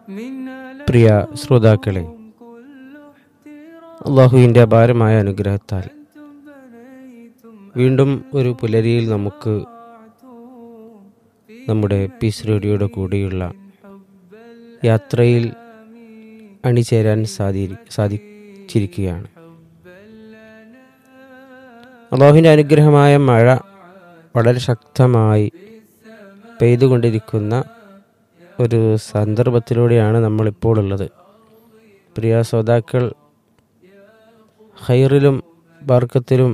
പ്രിയ ശ്രോതാക്കളെ അള്ളാഹുവിൻ്റെ അപാരമായ അനുഗ്രഹത്താൽ വീണ്ടും ഒരു പുലരിയിൽ നമുക്ക് നമ്മുടെ പീസ് റേഡിയോയുടെ കൂടെയുള്ള യാത്രയിൽ അണിചേരാൻ സാധി സാധിച്ചിരിക്കുകയാണ് അള്ളാഹുവിൻ്റെ അനുഗ്രഹമായ മഴ വളരെ ശക്തമായി പെയ്തുകൊണ്ടിരിക്കുന്ന ഒരു സന്ദർഭത്തിലൂടെയാണ് നമ്മളിപ്പോൾ ഉള്ളത് പ്രിയ ശ്രോതാക്കൾ ഹൈറിലും ബർക്കത്തിലും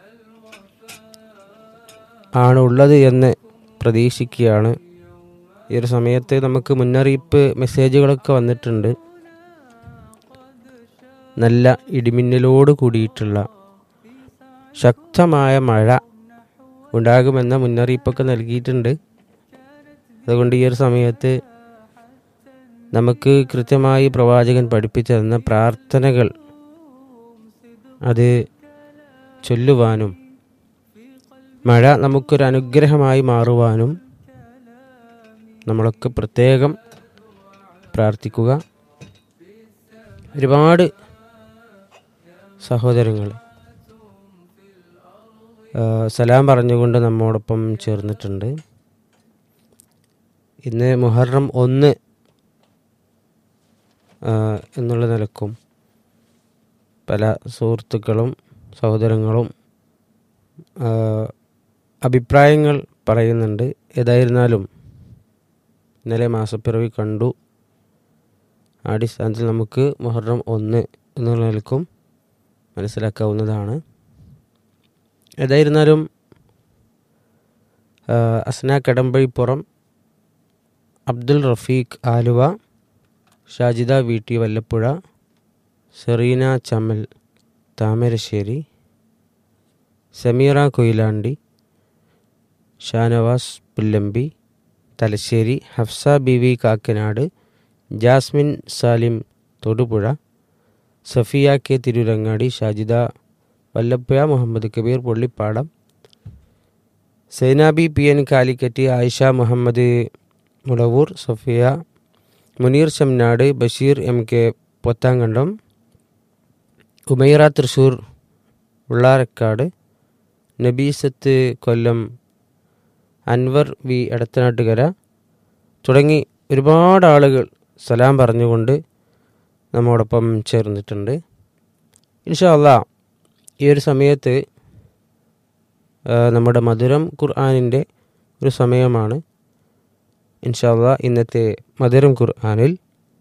ആണ് ഉള്ളത് എന്ന് പ്രതീക്ഷിക്കുകയാണ് ഈ ഒരു സമയത്ത് നമുക്ക് മുന്നറിയിപ്പ് മെസ്സേജുകളൊക്കെ വന്നിട്ടുണ്ട് നല്ല ഇടിമിന്നലോട് കൂടിയിട്ടുള്ള ശക്തമായ മഴ ഉണ്ടാകുമെന്ന മുന്നറിയിപ്പൊക്കെ നൽകിയിട്ടുണ്ട് അതുകൊണ്ട് ഈ ഒരു സമയത്ത് നമുക്ക് കൃത്യമായി പ്രവാചകൻ പഠിപ്പിച്ചു തന്ന പ്രാർത്ഥനകൾ അത് ചൊല്ലുവാനും മഴ നമുക്കൊരു അനുഗ്രഹമായി മാറുവാനും നമ്മളൊക്കെ പ്രത്യേകം പ്രാർത്ഥിക്കുക ഒരുപാട് സഹോദരങ്ങൾ സലാം പറഞ്ഞുകൊണ്ട് നമ്മോടൊപ്പം ചേർന്നിട്ടുണ്ട് ഇന്ന് മുഹറം ഒന്ന് എന്നുള്ള നിലക്കും പല സുഹൃത്തുക്കളും സഹോദരങ്ങളും അഭിപ്രായങ്ങൾ പറയുന്നുണ്ട് ഏതായിരുന്നാലും ഇന്നലെ മാസപ്പിറവി കണ്ടു ആ അടിസ്ഥാനത്തിൽ നമുക്ക് മുഹറം ഒന്ന് എന്നുള്ള നിലക്കും മനസ്സിലാക്കാവുന്നതാണ് ഏതായിരുന്നാലും Asna Kadampazhipuram Abdul Rafeeq Aluva Shajida V T Vallappuzha Sereena Chamal Thamarassery Sameera Koyilandy Shanavas Pullampi Thalassery Hafsa B V Kakkanad Jasmin Salim Thodupuzha Safiya K Tirurangadi Shajida Vallappuzha Muhammad Kabeer Pollippadam Zainabi P N Calicut Ayisha Muhammad Mulavoor Safiya Muneer Shamnad Basheer M K Pothamkandam Umaira Thrissur Ullarakkad Nabeesath Kollam Anwar V Edathanattukara തുടങ്ങി ഒരുപാട് ആളുകൾ സലാം പറഞ്ഞുകൊണ്ട് നമ്മോടൊപ്പം ചേർന്നിട്ടുണ്ട് ഇൻഷാല്ല ഈ ഒരു സമയത്ത് നമ്മുടെ മധുരം ഖുർആാനിൻ്റെ ഒരു സമയമാണ് ഇൻഷാല്ല ഇന്നത്തെ മധുരം ഖുർആാനിൽ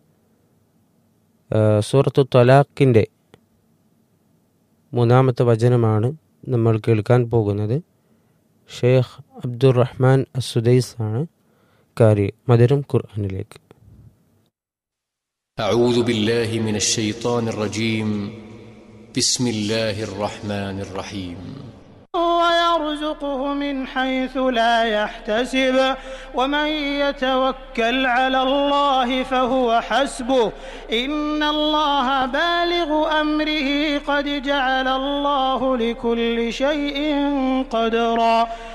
സൂറത്തു തൊലാഖിൻ്റെ മൂന്നാമത്തെ വചനമാണ് നമ്മൾ കേൾക്കാൻ പോകുന്നത് ഷെയ്ഖ് അബ്ദുറഹ്മാൻ അസുദൈസ് ആണ് കാരി മധുരം ഖുർആാനിലേക്ക് أعوذ بالله من الشيطان الرجيم بسم الله الرحمن الرحيم ويرزقه من حيث لا يحتسب ومن يتوكل على الله فهو حسبه إن الله بالغ أمره قد جعل الله لكل شيء قدرا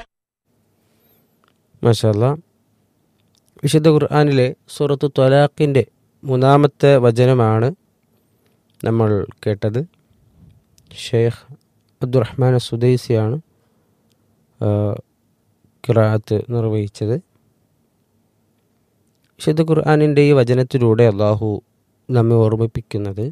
മാഷല്ല വിശുദ്ധ ഖുർആാനിലെ സൂറത്ത് തൊലാഖിൻ്റെ മൂന്നാമത്തെ വചനമാണ് നമ്മൾ കേട്ടത് ഷെയ്ഖ് അബ്ദുറഹ്മാൻ സുദൈസിയാണ് കിറാത്ത് നിർവഹിച്ചത് വിശുദ്ധ ഖുർആാനിൻ്റെ ഈ വചനത്തിലൂടെ അള്ളാഹു നമ്മെ ഓർമ്മിപ്പിക്കുന്നത്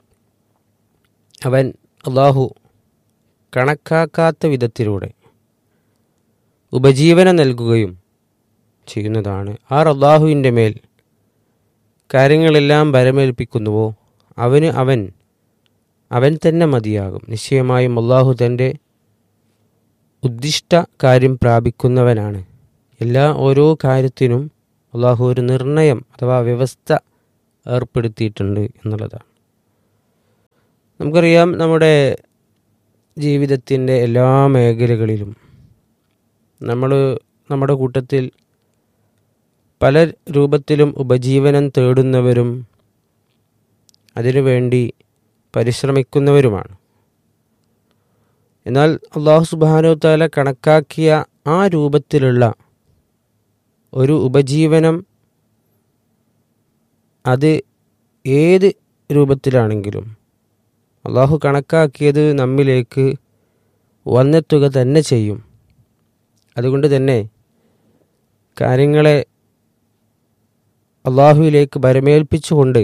അവൻ അള്ളാഹു കണക്കാക്കാത്ത വിധത്തിലൂടെ ഉപജീവനം നൽകുകയും ചെയ്യുന്നതാണ് ആർ അള്ളാഹുവിൻ്റെ മേൽ കാര്യങ്ങളെല്ലാം വരമേൽപ്പിക്കുന്നുവോ അവന് അവൻ അവൻ തന്നെ മതിയാകും നിശ്ചയമായും അള്ളാഹു തൻ്റെ ഉദ്ദിഷ്ട കാര്യം പ്രാപിക്കുന്നവനാണ് എല്ലാ ഓരോ കാര്യത്തിനും അള്ളാഹു ഒരു നിർണയം അഥവാ വ്യവസ്ഥ ഏർപ്പെടുത്തിയിട്ടുണ്ട് എന്നുള്ളതാണ് നമുക്കറിയാം നമ്മുടെ ജീവിതത്തിൻ്റെ എല്ലാ മേഖലകളിലും നമ്മൾ നമ്മുടെ കൂട്ടത്തിൽ പല രൂപത്തിലും ഉപജീവനം തേടുന്നവരും അതിനുവേണ്ടി പരിശ്രമിക്കുന്നവരുമാണ് എന്നാൽ അള്ളാഹു സുബാനോ താല കണക്കാക്കിയ ആ രൂപത്തിലുള്ള ഒരു ഉപജീവനം അത് ഏത് രൂപത്തിലാണെങ്കിലും അള്ളാഹു കണക്കാക്കിയത് നമ്മിലേക്ക് വന്നെത്തുക തന്നെ ചെയ്യും അതുകൊണ്ട് തന്നെ കാര്യങ്ങളെ അള്ളാഹുവിലേക്ക് ബരമേൽപ്പിച്ചുകൊണ്ട്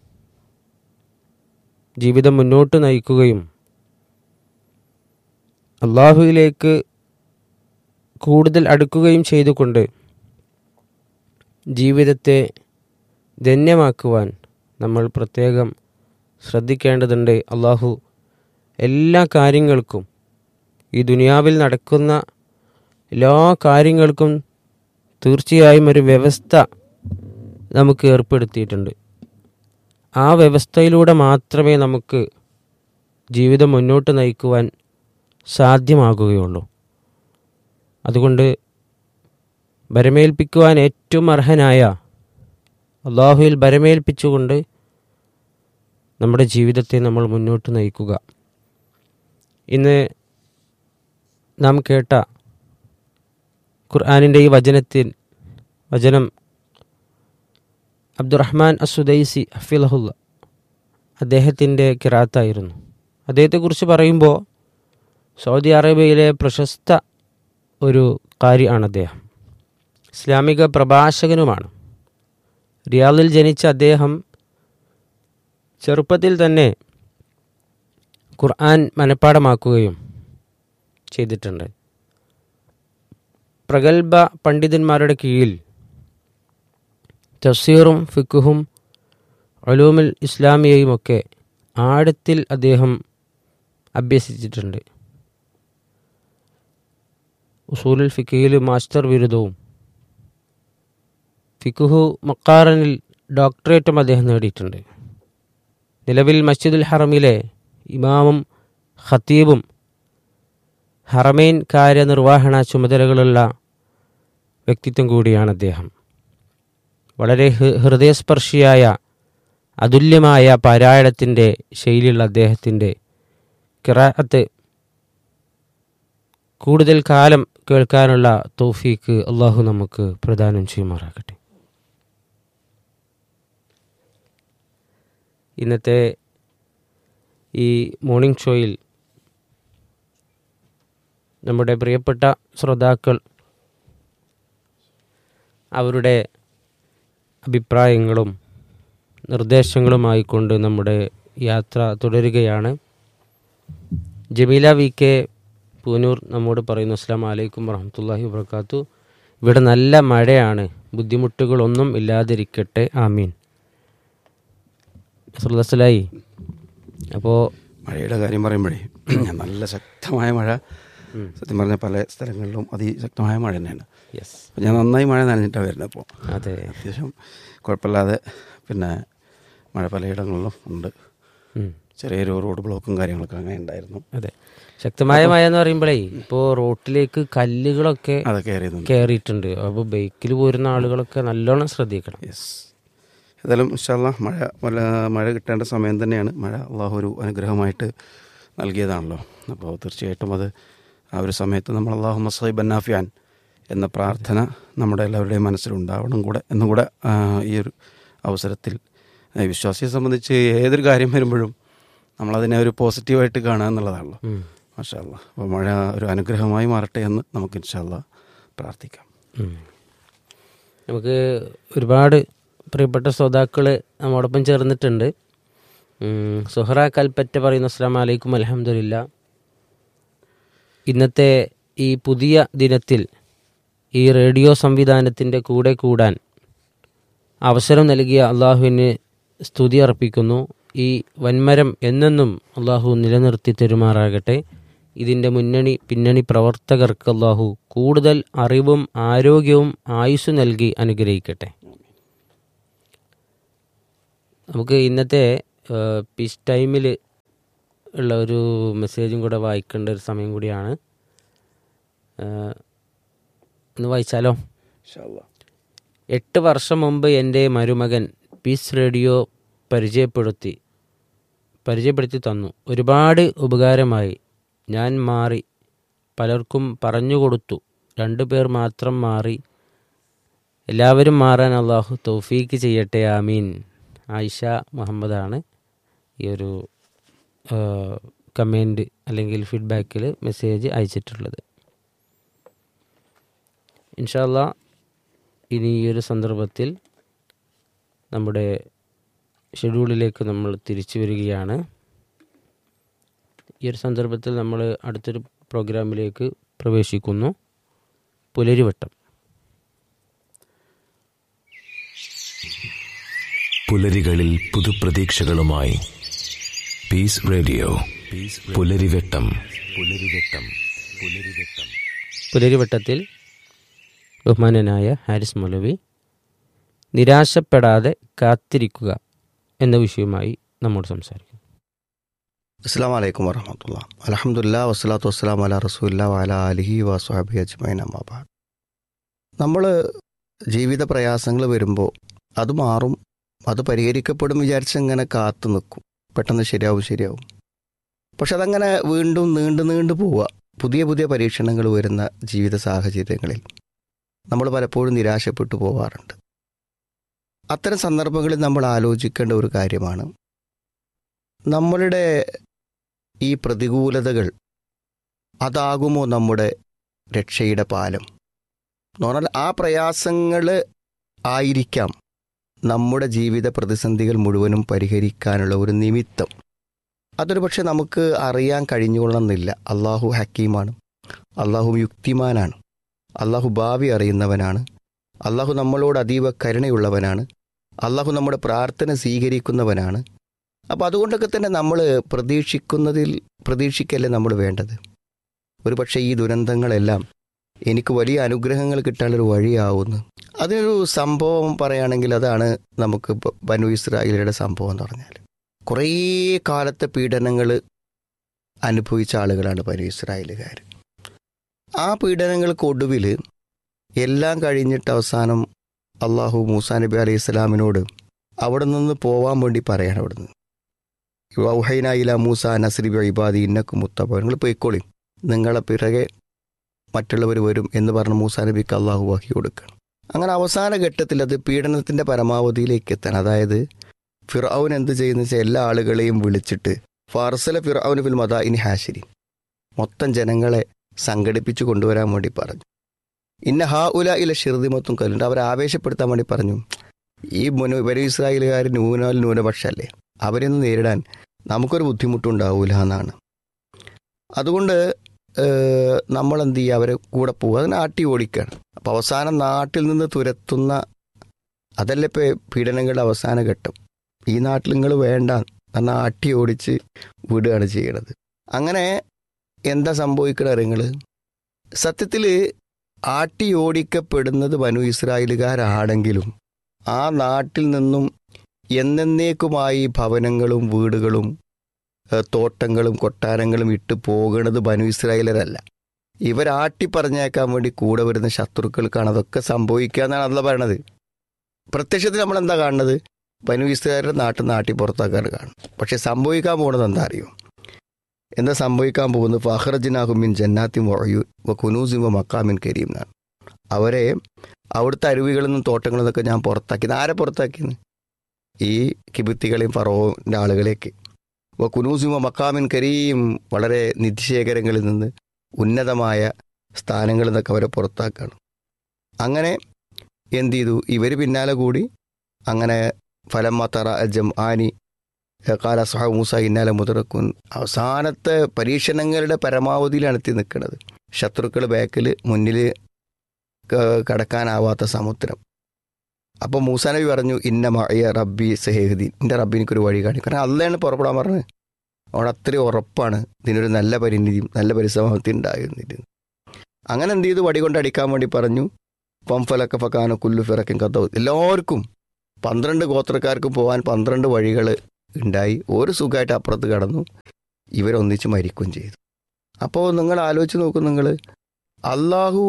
ജീവിതം മുന്നോട്ട് നയിക്കുകയും അള്ളാഹുവിലേക്ക് കൂടുതൽ അടുക്കുകയും ചെയ്തുകൊണ്ട് ജീവിതത്തെ ധന്യമാക്കുവാൻ നമ്മൾ പ്രത്യേകം ശ്രദ്ധിക്കേണ്ടതുണ്ട് അള്ളാഹു എല്ലാ കാര്യങ്ങൾക്കും ഈ ദുനിയാവിൽ നടക്കുന്ന എല്ലാ കാര്യങ്ങൾക്കും തീർച്ചയായും ഒരു വ്യവസ്ഥ നമുക്ക് ഏർപ്പെടുത്തിയിട്ടുണ്ട് ആ വ്യവസ്ഥയിലൂടെ മാത്രമേ നമുക്ക് ജീവിതം മുന്നോട്ട് നയിക്കുവാൻ സാധ്യമാകുകയുള്ളൂ അതുകൊണ്ട് ബരമേൽപ്പിക്കുവാൻ ഏറ്റവും അർഹനായ അള്ളാഹുവിൽ ബരമേൽപ്പിച്ചുകൊണ്ട് നമ്മുടെ ജീവിതത്തെ നമ്മൾ മുന്നോട്ട് നയിക്കുക ഇന്ന് നാം കേട്ട ഖുർആാനിൻ്റെ ഈ വചനത്തിൽ വചനം അബ്ദുറഹ്മാൻ അസുദൈസി ഹഫിലഹുല്ല അദ്ദേഹത്തിൻ്റെ കിറാത്തായിരുന്നു അദ്ദേഹത്തെക്കുറിച്ച് പറയുമ്പോൾ സൗദി അറേബ്യയിലെ പ്രശസ്ത ഒരു കാര്യമാണ് അദ്ദേഹം ഇസ്ലാമിക പ്രഭാഷകനുമാണ് റിയാദിൽ ജനിച്ച അദ്ദേഹം ചെറുപ്പത്തിൽ തന്നെ ഖുർആൻ മനഃപ്പാടമാക്കുകയും ചെയ്തിട്ടുണ്ട് പ്രഗത്ഭ പണ്ഡിതന്മാരുടെ കീഴിൽ തഫ്സീറും ഫിക്കുഹും അലൂമുൽ ഇസ്ലാമിയയുമൊക്കെ ആഴത്തിൽ അദ്ദേഹം അഭ്യസിച്ചിട്ടുണ്ട് ഉസൂലുൽ ഫിക്കയിൽ മാസ്റ്റർ ബിരുദവും ഫിക്കുഹു മക്കാറനിൽ ഡോക്ടറേറ്റും അദ്ദേഹം നേടിയിട്ടുണ്ട് നിലവിൽ മസ്ജിദുൽ ഹറമിലെ ഇമാമും ഖത്തീബും ഹറമൈൻ കാര്യനിർവഹണ ചുമതലകളുള്ള വ്യക്തിത്വം കൂടിയാണ് അദ്ദേഹം വളരെ ഹൃ- ഹൃദയസ്പർശിയായ അതുല്യമായ പാരായണത്തിൻ്റെ ശൈലിയുള്ള അദ്ദേഹത്തിൻ്റെ കിറാഅത്ത് കൂടുതൽ കാലം കേൾക്കാനുള്ള തൗഫീക്ക് അള്ളാഹു നമുക്ക് പ്രദാനം ചെയ്യുമാറാകട്ടെ ഇന്നത്തെ ഈ മോർണിംഗ് ഷോയിൽ നമ്മുടെ പ്രിയപ്പെട്ട ശ്രോതാക്കൾ അവരുടെ അഭിപ്രായങ്ങളും നിർദ്ദേശങ്ങളുമായിക്കൊണ്ട് നമ്മുടെ യാത്ര തുടരുകയാണ് ജമീല വി കെ പൂനൂർ നമ്മോട് പറയുന്നു അസ്സാം വലൈക്കും വറഹമത്തല്ലാഹി വബർക്കാത്തു ഇവിടെ നല്ല മഴയാണ് ബുദ്ധിമുട്ടുകളൊന്നും ഇല്ലാതിരിക്കട്ടെ ആമീൻ സുല്ലാസ്ലായി അപ്പോൾ മഴയുടെ കാര്യം പറയുമ്പോഴേ നല്ല ശക്തമായ മഴ സത്യം പറഞ്ഞാൽ പല സ്ഥലങ്ങളിലും അതിശക്തമായ മഴ തന്നെയാണ് യെസ് അപ്പോൾ ഞാൻ നന്നായി മഴ നനഞ്ഞിട്ടാണ് വരുന്നത് ഇപ്പോൾ അതെ അത്യാവശ്യം കുഴപ്പമില്ലാതെ പിന്നെ മഴ പലയിടങ്ങളിലും ഉണ്ട് ഉം. ചെറിയൊരു റോഡ് ബ്ലോക്കും കാര്യങ്ങളൊക്കെ അങ്ങനെ ഉണ്ടായിരുന്നു അതെ ശക്തമായ മഴ എന്ന് പറയുമ്പോഴേ ഇപ്പോൾ റോട്ടിലേക്ക് കല്ലുകളൊക്കെ അതൊക്കെ അറിയുന്നുണ്ട് കയറിയിട്ടുണ്ട് അപ്പോൾ ബൈക്കിൽ പോരുന്ന ആളുകളൊക്കെ നല്ലോണം ശ്രദ്ധിക്കണം യെസ് ഏതായാലും ഇൻഷാല്ല മഴ വല്ല മഴ കിട്ടേണ്ട സമയം തന്നെയാണ് മഴ അള്ളാഹു ഒരു അനുഗ്രഹമായിട്ട് നൽകിയതാണല്ലോ അപ്പോൾ തീർച്ചയായിട്ടും അത് ആ ഒരു സമയത്ത് നമ്മൾ അള്ളാഹു മസൈബ് ബന്നാഫിയാൻ എന്ന പ്രാർത്ഥന നമ്മുടെ എല്ലാവരുടെയും മനസ്സിലുണ്ടാവണം കൂടെ എന്നും കൂടെ ആ, ഈ ഒരു അവസരത്തിൽ ആ, വിശ്വാസിയെ സംബന്ധിച്ച് ഏതൊരു കാര്യം വരുമ്പോഴും നമ്മളതിനെ ഒരു പോസിറ്റീവായിട്ട് കാണുക എന്നുള്ളതാണല്ലോ ഉം. മാഷാ അല്ലാ അപ്പോൾ മഴ ഒരു അനുഗ്രഹമായി മാറട്ടെ എന്ന് നമുക്ക് ഇൻഷാല്ല പ്രാർത്ഥിക്കാം ഉം. നമുക്ക് ഒരുപാട് പ്രിയപ്പെട്ട ശ്രോതാക്കൾ നമ്മോടൊപ്പം ചേർന്നിട്ടുണ്ട് ഉം, സുഹറ കൽപ്പറ്റ പറയുന്ന അസ്സാം വലൈക്കും അലഹമില്ല ഇന്നത്തെ ഈ പുതിയ ദിനത്തിൽ ഈ റേഡിയോ സംവിധാനത്തിൻ്റെ കൂടെ കൂടാൻ അവസരം നൽകിയ അള്ളാഹുവിന് സ്തുതി അർപ്പിക്കുന്നു ഈ വൻമരം എന്നെന്നും അള്ളാഹു നിലനിർത്തി തെരുമാറാകട്ടെ ഇതിൻ്റെ മുന്നണി പിന്നണി പ്രവർത്തകർക്ക് അള്ളാഹു കൂടുതൽ അറിവും ആരോഗ്യവും ആയുസ് നൽകി അനുഗ്രഹിക്കട്ടെ നമുക്ക് ഇന്നത്തെ പീസ് ടൈമിൽ ഉള്ള ഒരു മെസ്സേജും കൂടെ വായിക്കേണ്ട ഒരു സമയം കൂടിയാണ് ഏഹ്, ഒന്ന് വായിച്ചാലോ ഇൻഷാല്ലാ എട്ട് വർഷം മുമ്പ് എൻ്റെ മരുമകൻ പീസ് റേഡിയോ പരിചയപ്പെടുത്തി പരിചയപ്പെടുത്തി തന്നു ഒരുപാട് ഉപകാരമായി ഞാൻ മാറി പലർക്കും പറഞ്ഞു കൊടുത്തു രണ്ടു പേർ മാത്രം മാറി എല്ലാവരും മാറാൻ അള്ളാഹു തൗഫീക്ക് ചെയ്യട്ടെ ആമീൻ ആയിഷ മുഹമ്മദാണ് ഈ ഒരു കമൻറ്റ് അല്ലെങ്കിൽ ഫീഡ്ബാക്കിൽ മെസ്സേജ് അയച്ചിട്ടുള്ളത് ഇൻഷാല്ല ഇനി ഈ ഒരു സന്ദർഭത്തിൽ നമ്മുടെ ഷെഡ്യൂളിലേക്ക് നമ്മൾ തിരിച്ചു വരികയാണ് ഈ ഒരു സന്ദർഭത്തിൽ നമ്മൾ അടുത്തൊരു പ്രോഗ്രാമിലേക്ക് പ്രവേശിക്കുന്നു പുലരിവട്ടം പുലരികളിൽ പുതുപ്രതീക്ഷകളുമായി പീസ് റേഡിയോ പുലരിവെട്ടം പുലരിവെട്ടം പുലരിവെട്ടം പുലരിവട്ടത്തിൽ ബഹുമാനനായ ഹാരിസ് മൗലവി നിരാശപ്പെടാതെ കാത്തിരിക്കുക എന്ന വിഷയവുമായി നമ്മോട് സംസാരിക്കും അസ്സാം വലൈക്കും വറഹമത്തുള്ള അലഹമുല്ല വസ്സലാത്തു വസ്സലാം അല റസൂല്ല വല അലിഹി വസ്വാബി അജ്മൈൻ അമ്മാബാദ് നമ്മൾ ജീവിത പ്രയാസങ്ങൾ വരുമ്പോൾ അത് മാറും അത് പരിഹരിക്കപ്പെടും വിചാരിച്ച് ഇങ്ങനെ കാത്തു നിൽക്കും പെട്ടെന്ന് ശരിയാവും ശരിയാവും പക്ഷെ അതങ്ങനെ വീണ്ടും നീണ്ടു നീണ്ടു പോവുക പുതിയ പുതിയ പരീക്ഷണങ്ങൾ വരുന്ന ജീവിത സാഹചര്യങ്ങളിൽ നമ്മൾ പലപ്പോഴും നിരാശപ്പെട്ടു പോവാറുണ്ട് അത്തരം സന്ദർഭങ്ങളിൽ നമ്മൾ ആലോചിക്കേണ്ട ഒരു കാര്യമാണ് നമ്മളുടെ ഈ പ്രതികൂലതകൾ അതാകുമോ നമ്മുടെ രക്ഷയുടെ പാലം എന്ന് പറഞ്ഞാൽ ആ പ്രയാസങ്ങൾ ആയിരിക്കാം നമ്മുടെ ജീവിത പ്രതിസന്ധികൾ മുഴുവനും പരിഹരിക്കാനുള്ള ഒരു നിമിത്തം അതൊരു പക്ഷെ നമുക്ക് അറിയാൻ കഴിഞ്ഞുകൊള്ളണമെന്നില്ല അള്ളാഹു ഹക്കീമാണ് അള്ളാഹു യുക്തിമാനാണ് അള്ളാഹു ഭാവി അറിയുന്നവനാണ് അള്ളാഹു നമ്മളോട് അതീവ കരുണയുള്ളവനാണ് അള്ളാഹു നമ്മുടെ പ്രാർത്ഥന സ്വീകരിക്കുന്നവനാണ് അപ്പോൾ അതുകൊണ്ടൊക്കെ തന്നെ നമ്മൾ പ്രതീക്ഷിക്കുന്നതിൽ പ്രതീക്ഷിക്കല്ലേ നമ്മൾ വേണ്ടത് ഒരു പക്ഷേ ഈ ദുരന്തങ്ങളെല്ലാം എനിക്ക് വലിയ അനുഗ്രഹങ്ങൾ കിട്ടാനൊരു വഴിയാവുന്നു അതിനൊരു സംഭവം പറയുകയാണെങ്കിൽ അതാണ് നമുക്ക് ഇപ്പൊ ബനു ഇസ്രായേലിയുടെ സംഭവം എന്ന് പറഞ്ഞാൽ കുറേ കാലത്തെ പീഡനങ്ങൾ അനുഭവിച്ച ആളുകളാണ് ബനു ഇസ്രായേലുകാർ ആ പീഡനങ്ങൾക്ക് ഒടുവിൽ എല്ലാം കഴിഞ്ഞിട്ട് അവസാനം അള്ളാഹു മൂസാ നബി അലൈഹി സ്വലാമിനോട് അവിടെ നിന്ന് പോവാൻ വേണ്ടി പറയാണ് അവിടെ നിന്ന് വൗഹൈനായില മൂസ നസ്രി ഇബാദി ഇന്നക്കും മുത്തപ്പ നിങ്ങൾ പോയിക്കോളി നിങ്ങളെ പിറകെ മറ്റുള്ളവർ വരും എന്ന് പറഞ്ഞ് മൂസാ നബിക്ക് അള്ളാഹു വഹി കൊടുക്കണം അങ്ങനെ അവസാന ഘട്ടത്തിൽ അത് പീഡനത്തിൻ്റെ പരമാവധിയിലേക്ക് എത്താൻ അതായത് ഫിറൌൻ എന്ത് ചെയ്യുന്ന വെച്ചാൽ എല്ലാ ആളുകളെയും വിളിച്ചിട്ട് ഫാർസല ഫിറൌൻ ഫിൽ മദാ ഇനി ഹാഷിരി മൊത്തം ജനങ്ങളെ സംഘടിപ്പിച്ചു കൊണ്ടുവരാൻ വേണ്ടി പറഞ്ഞു ഇന്ന ഹാ ഉല ഇല ഷിർദിമത്തും കല്ലുണ്ട് അവരെ ആവേശപ്പെടുത്താൻ വേണ്ടി പറഞ്ഞു ഈ മുന ബനു ഇസ്രായേലുകാർ ന്യൂനാൽ ന്യൂനപക്ഷമല്ലേ അവരെന്ന് നേരിടാൻ നമുക്കൊരു ബുദ്ധിമുട്ടുണ്ടാവൂല എന്നാണ് അതുകൊണ്ട് ഏഹ്, നമ്മൾ എന്ത് ചെയ്യുക അവരെ കൂടെ പോകുക അതിനെ ആട്ടി ഓടിക്കുകയാണ് അപ്പോൾ അവസാനം നാട്ടിൽ നിന്ന് തുരത്തുന്ന അതല്ലേ ഇപ്പോൾ പീഡനങ്ങളുടെ അവസാന ഘട്ടം ഈ നാട്ടിൽ നിങ്ങൾ വേണ്ട എന്നാൽ ആട്ടി ഓടിച്ച് വിടുകയാണ് ചെയ്യണത് അങ്ങനെ എന്താ സംഭവിക്കണ നിങ്ങൾ സത്യത്തിൽ ആട്ടി ഓടിക്കപ്പെടുന്നത് വനു ഇസ്രായേലുകാരാണെങ്കിലും ആ നാട്ടിൽ നിന്നും എന്നേക്കുമായി ഭവനങ്ങളും വീടുകളും ഏഹ്, തോട്ടങ്ങളും കൊട്ടാരങ്ങളും ഇട്ട് പോകണത് ബനു ഇസ്രായേലരല്ല ഇവരാട്ടി പറഞ്ഞേക്കാൻ വേണ്ടി കൂടെ വരുന്ന ശത്രുക്കൾക്കാണ് അതൊക്കെ സംഭവിക്കുക എന്നാണ് അല്ല പറയണത് പ്രത്യക്ഷത്തിൽ നമ്മൾ എന്താ കാണുന്നത് ബനു ഇസ്രായേലിന്റെ നാട്ടിൽ നിന്ന് ആട്ടി പുറത്താക്കാൻ കാണും പക്ഷെ സംഭവിക്കാൻ പോകുന്നത് എന്താ അറിയോ എന്താ സംഭവിക്കാൻ പോകുന്നത് ഫഹ്റജിനാഹുമിൻ ജന്നാത്തി മൊഴയു വ കുനൂസിമ മക്കാമിൻ കരീം എന്നാണ് അവരെ അവിടുത്തെ അരുവികളിൽ നിന്നും തോട്ടങ്ങളിൽ നിന്നൊക്കെ ഞാൻ പുറത്താക്കി ആരെ പുറത്താക്കിയെന്ന് ഈ കിബിത്തികളെയും ഫറോന്റെ ആളുകളെയൊക്കെ വ കുനൂസിമ മക്കാമിൻ കരീം വളരെ നിധിശേഖരങ്ങളിൽ നിന്ന് ഉന്നതമായ സ്ഥാനങ്ങളിൽ നിന്നൊക്കെ അവരെ പുറത്താക്കാണ് അങ്ങനെ എന്ത് ചെയ്തു ഇവർ പിന്നാലെ കൂടി അങ്ങനെ ഫലമ്മ തറ ജം ആനി കാല സഹാബ് മൂസ ഇന്നാലെ മുതറക്കുൻ അവസാനത്തെ പരീക്ഷണങ്ങളുടെ പരമാവധിയിലാണ് എത്തി നിൽക്കുന്നത് ശത്രുക്കൾ ബാക്കിൽ മുന്നിൽ കടക്കാനാവാത്ത സമുദ്രം അപ്പോൾ മൂസാ നബി പറഞ്ഞു ഇന്ന മഴയ റബ്ബി സഹേഹദീൻ എൻ്റെ റബ്ബി എനിക്കൊരു വഴി കാണിക്കും കാരണം അല്ലാണ് പുറപ്പെടാൻ പറഞ്ഞത് അവിടെ അത്രയും ഉറപ്പാണ് ഇതിനൊരു നല്ല പരിണിതിയും നല്ല പരിസമാപ്തി ഉണ്ടായിരുന്നിരുന്നു അങ്ങനെ എന്ത് ചെയ്തു വടി കൊണ്ട് അടിക്കാൻ വേണ്ടി പറഞ്ഞു പംഫലക്ക ഫക്കാന കുല്ലു ഫിറക്കും കത്തോ എല്ലാവർക്കും പന്ത്രണ്ട് ഗോത്രക്കാർക്കും പോകാൻ പന്ത്രണ്ട് വഴികൾ ഉണ്ടായി ഒരു സുഖമായിട്ട് അപ്പുറത്ത് കടന്നു ഇവരൊന്നിച്ച് മരിക്കുകയും ചെയ്തു അപ്പോൾ നിങ്ങൾ ആലോചിച്ച് നോക്കും നിങ്ങൾ അള്ളാഹു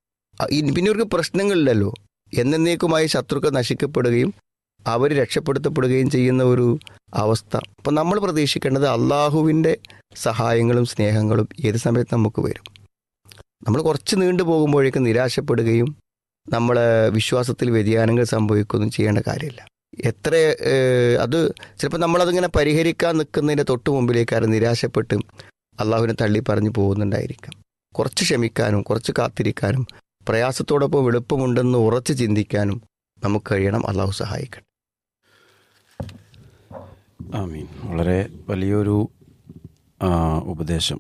ഇ- പിന്നെ ഇവർക്ക് പ്രശ്നങ്ങളില്ലല്ലോ എന്നേക്കുമായി ശത്രുക്കൾ നശിക്കപ്പെടുകയും അവർ രക്ഷപ്പെടുത്തപ്പെടുകയും ചെയ്യുന്ന ഒരു അവസ്ഥ അപ്പം നമ്മൾ പ്രതീക്ഷിക്കേണ്ടത് അള്ളാഹുവിൻ്റെ സഹായങ്ങളും സ്നേഹങ്ങളും ഏത് സമയത്ത് നമുക്ക് വരും നമ്മൾ കുറച്ച് നീണ്ടു പോകുമ്പോഴേക്കും നിരാശപ്പെടുകയും നമ്മളെ വിശ്വാസത്തിൽ വ്യതിയാനങ്ങൾ സംഭവിക്കുകയൊന്നും ചെയ്യേണ്ട കാര്യമില്ല എത്ര ഏഹ്, അത് ചിലപ്പോൾ നമ്മളതിങ്ങനെ പരിഹരിക്കാൻ നിൽക്കുന്നതിൻ്റെ തൊട്ട് മുമ്പിലേക്കാരും നിരാശപ്പെട്ട് അള്ളാഹുവിനെ തള്ളി പറഞ്ഞു പോകുന്നുണ്ടായിരിക്കാം കുറച്ച് ക്ഷമിക്കാനും കുറച്ച് കാത്തിരിക്കാനും പ്രയാസത്തോടൊപ്പം എളുപ്പമുണ്ടെന്ന് ഉറച്ച് ചിന്തിക്കാനും നമുക്ക് കഴിയണം അള്ളാഹു സഹായിക്കണം ആമീൻ വളരെ വലിയൊരു ആ, ഉപദേശം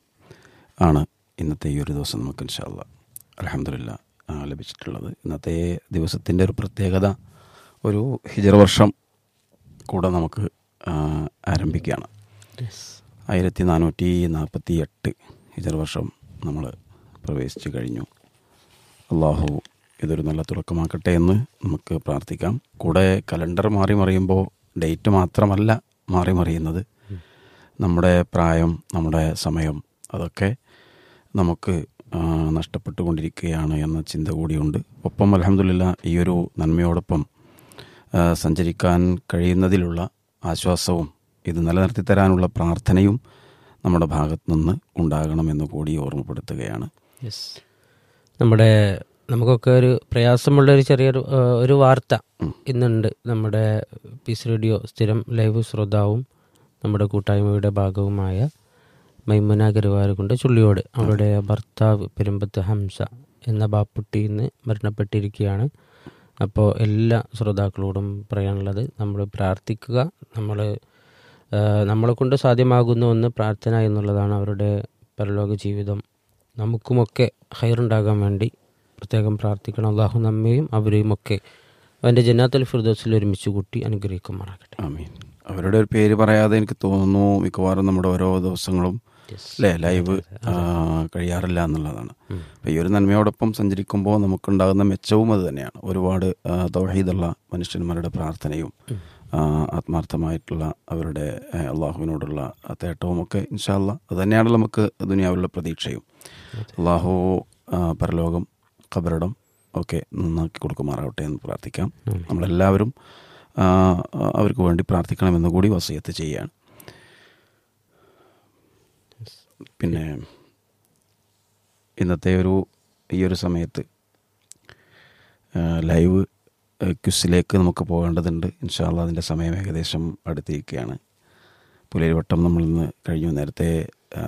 ആണ് ഇന്നത്തെ ഈ ഒരു ദിവസം നമുക്ക് ഇൻഷാല്ല അലഹമില്ല ലഭിച്ചിട്ടുള്ളത് ഇന്നത്തെ ദിവസത്തിൻ്റെ ഒരു പ്രത്യേകത ഒരു ഹിജറ വർഷം കൂടെ നമുക്ക് ആ, ആരംഭിക്കുകയാണ് ആയിരത്തി നാനൂറ്റി നാൽപ്പത്തി എട്ട് ഹിജറ വർഷം നമ്മൾ പ്രവേശിച്ചു കഴിഞ്ഞു അള്ളാഹു ഇതൊരു നല്ല തുടക്കമാക്കട്ടെ എന്ന് നമുക്ക് പ്രാർത്ഥിക്കാം കൂടെ കലണ്ടർ മാറി മറിയുമ്പോൾ ഡേറ്റ് മാത്രമല്ല മാറി മറിയുന്നത് നമ്മുടെ പ്രായം നമ്മുടെ സമയം അതൊക്കെ നമുക്ക് ആ, നഷ്ടപ്പെട്ടുകൊണ്ടിരിക്കുകയാണ് എന്ന ചിന്ത കൂടിയുണ്ട് ഒപ്പം അലഹമില്ല ഈ ഒരു നന്മയോടൊപ്പം ആ, സഞ്ചരിക്കാൻ കഴിയുന്നതിലുള്ള ആശ്വാസവും ഇത് നിലനിർത്തി തരാനുള്ള പ്രാർത്ഥനയും നമ്മുടെ ഭാഗത്ത് നിന്ന് ഉണ്ടാകണമെന്ന് കൂടി ഓർമ്മപ്പെടുത്തുകയാണ് യെസ് നമ്മുടെ നമുക്കൊക്കെ ഒരു പ്രയാസമുള്ള ഒരു ചെറിയൊരു ആ, ഒരു വാർത്ത ഇന്നുണ്ട് നമ്മുടെ പീസ് റേഡിയോ സ്ഥിരം ലൈവ് ശ്രോതാവും നമ്മുടെ കൂട്ടായ്മയുടെ ഭാഗവുമായ മൈമുന ഗരുവാരുകൊണ്ട് ചുള്ളിയോട് അവരുടെ ഭർത്താവ് പെരുമ്പത്ത് ഹംസ എന്ന ബാപ്പുട്ടി ഇന്ന് മരണപ്പെട്ടിരിക്കുകയാണ് അപ്പോൾ എല്ലാ ശ്രോതാക്കളോടും പറയാനുള്ളത് നമ്മൾ പ്രാർത്ഥിക്കുക നമ്മൾ നമ്മളെ കൊണ്ട് സാധ്യമാകുന്ന ഒന്ന് പ്രാർത്ഥന എന്നുള്ളതാണ് അവരുടെ പരലോക ജീവിതം നമുക്കുമൊക്കെ ഹൈറുണ്ടാകാൻ വേണ്ടി പ്രത്യേകം പ്രാർത്ഥിക്കണം അള്ളാഹു നമ്മയും അവരെയും ഒക്കെ അവൻ്റെ ജന്നാത്തുൽ ഫിർദോസിൽ ഒരുമിച്ച് കൂട്ടി അനുഗ്രഹിക്കുമാറാകട്ടെ ആമീൻ അവരുടെ ഒരു പേര് പറയാതെ എനിക്ക് തോന്നുന്നു മിക്കവാറും നമ്മുടെ ഓരോ ദിവസങ്ങളും അല്ലേ ലൈവ് ആ, കഴിയാറില്ല എന്നുള്ളതാണ് അപ്പം ഈ ഒരു നന്മയോടൊപ്പം സഞ്ചരിക്കുമ്പോൾ നമുക്കുണ്ടാകുന്ന മെച്ചവും അത് തന്നെയാണ് ഒരുപാട് ആ, തൗഹീദുള്ള മനുഷ്യന്മാരുടെ പ്രാർത്ഥനയും ആ, ആത്മാർത്ഥമായിട്ടുള്ള അവരുടെ ആ, അള്ളാഹുവിനോടുള്ള ആ തേട്ടവുമൊക്കെ ഇൻഷാല്ല അത് തന്നെയാണ് നമുക്ക് ദുനിയാവിലുള്ള പ്രതീക്ഷയും അള്ളാഹു ആ, പരലോകം ഖബറിടം ഒക്കെ നന്നാക്കി കൊടുക്കുമാറാവട്ടെ എന്ന് പ്രാർത്ഥിക്കാം നമ്മളെല്ലാവരും ആ, അവർക്ക് വേണ്ടി പ്രാർത്ഥിക്കണമെന്ന് കൂടി വസയത്ത് ചെയ്യുകയാണ് പിന്നെ ഇന്നത്തെ ഒരു ഈ ഒരു സമയത്ത് ആ, ലൈവ് ആ, ക്വിസിലേക്ക് നമുക്ക് പോകേണ്ടതുണ്ട് ഇൻഷാല്ല അതിൻ്റെ സമയം ഏകദേശം അടുത്തിരിക്കുകയാണ് പുലരിവട്ടം നമ്മൾ ഇന്ന് കഴിഞ്ഞു നേരത്തെ ആ,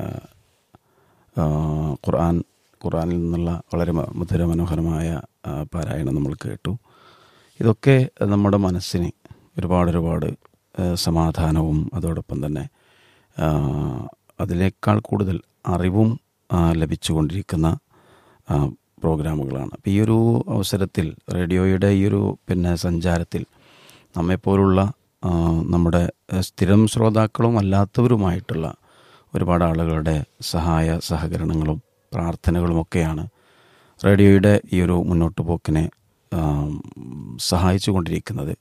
ആ, ഖുർആൻ ഖുർആനിൽ നിന്നുള്ള വളരെ മ- മധുര മനോഹരമായ ആ, പാരായണം നമ്മൾ കേട്ടു ഇതൊക്കെ നമ്മുടെ മനസ്സിന് ഒരുപാട് ഒരുപാട് ആ, സമാധാനവും അതോടൊപ്പം തന്നെ ആ, അതിനേക്കാൾ കൂടുതൽ അറിവും ആ, ലഭിച്ചുകൊണ്ടിരിക്കുന്ന ആ, പ്രോഗ്രാമുകളാണ് അപ്പോൾ ഈ ഒരു അവസരത്തിൽ റേഡിയോയുടെ ഈ ഒരു പിന്നെ സഞ്ചാരത്തിൽ നമ്മെപ്പോലുള്ള ആ, നമ്മുടെ ആ, സ്ഥിരം ശ്രോതാക്കളും അല്ലാത്തവരുമായിട്ടുള്ള ഒരുപാട് ആളുകളുടെ സഹായ സഹകരണങ്ങളും പ്രാർത്ഥനകളുമൊക്കെയാണ് റേഡിയോയുടെ ഈ ഒരു മുന്നോട്ട് പോക്കിനെ ആം, സഹായിച്ചു കൊണ്ടിരിക്കുന്നത്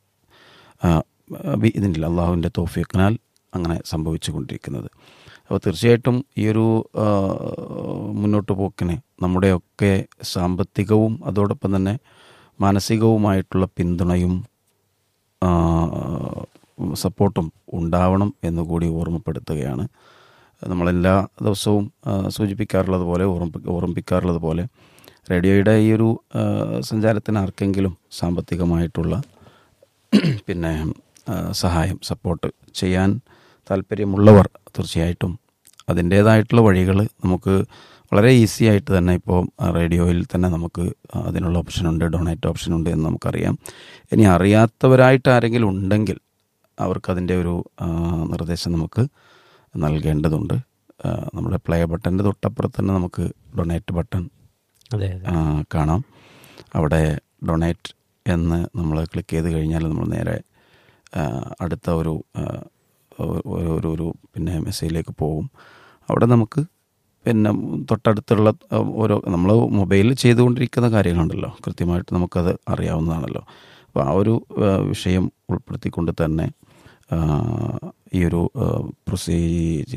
ഇതിനില്ല അള്ളാഹുവിൻ്റെ തോഫിക്കിനാൽ അങ്ങനെ സംഭവിച്ചു കൊണ്ടിരിക്കുന്നത് അപ്പോൾ തീർച്ചയായിട്ടും ഈ ഒരു ആ, മുന്നോട്ട് പോക്കിന് നമ്മുടെയൊക്കെ സാമ്പത്തികവും അതോടൊപ്പം തന്നെ മാനസികവുമായിട്ടുള്ള പിന്തുണയും ആ, സപ്പോർട്ടും ഉണ്ടാവണം എന്നുകൂടി ഓർമ്മപ്പെടുത്തുകയാണ് നമ്മളെല്ലാ ദിവസവും ആ, സൂചിപ്പിക്കാറുള്ളത് പോലെ ഓർമ്മ ഓർമ്മിപ്പിക്കാറുള്ളത് പോലെ റേഡിയോയുടെ ഈ ഒരു ആ, സഞ്ചാരത്തിന് ആർക്കെങ്കിലും സാമ്പത്തികമായിട്ടുള്ള പിന്നെ ആ, സഹായം സപ്പോർട്ട് ചെയ്യാൻ താല്പര്യമുള്ളവർ തീർച്ചയായിട്ടും അതിൻ്റേതായിട്ടുള്ള വഴികൾ നമുക്ക് വളരെ ഈസി ആയിട്ട് തന്നെ ഇപ്പോൾ റേഡിയോയിൽ തന്നെ നമുക്ക് അതിനുള്ള ഓപ്ഷനുണ്ട് ഡൊണേറ്റ് ഓപ്ഷനുണ്ട് എന്ന് നമുക്കറിയാം ഇനി അറിയാത്തവരായിട്ട് ആരെങ്കിലും ഉണ്ടെങ്കിൽ അവർക്കതിൻ്റെ ഒരു ആ, നിർദ്ദേശം നമുക്ക് നൽകേണ്ടതുണ്ട് ആ, നമ്മുടെ പ്ലേ ബട്ടൻ്റെ തൊട്ടപ്പുറത്ത് തന്നെ നമുക്ക് ഡൊണേറ്റ് ബട്ടൺ അതെ അതെ ആ, കാണാം അവിടെ ഡൊണേറ്റ് എന്ന് നമ്മൾ ക്ലിക്ക് ചെയ്ത് കഴിഞ്ഞാൽ നമ്മൾ നേരെ ആ, അടുത്ത ഒരു ആ, ഒരു ഒരു ഒരു പിന്നെ മെസ്സേജിലേക്ക് പോകും അവിടെ നമുക്ക് പിന്നെ തൊട്ടടുത്തുള്ള ആ, ഓരോ നമ്മൾ മൊബൈലിൽ ചെയ്തുകൊണ്ടിരിക്കുന്ന കാര്യങ്ങളുണ്ടല്ലോ കൃത്യമായിട്ട് നമുക്കത് അറിയാവുന്നതാണല്ലോ അപ്പോൾ ആ ഒരു ആ, വിഷയം ഉൾപ്പെടുത്തിക്കൊണ്ട് തന്നെ ആ, ഈ ഒരു പ്രൊസീജ്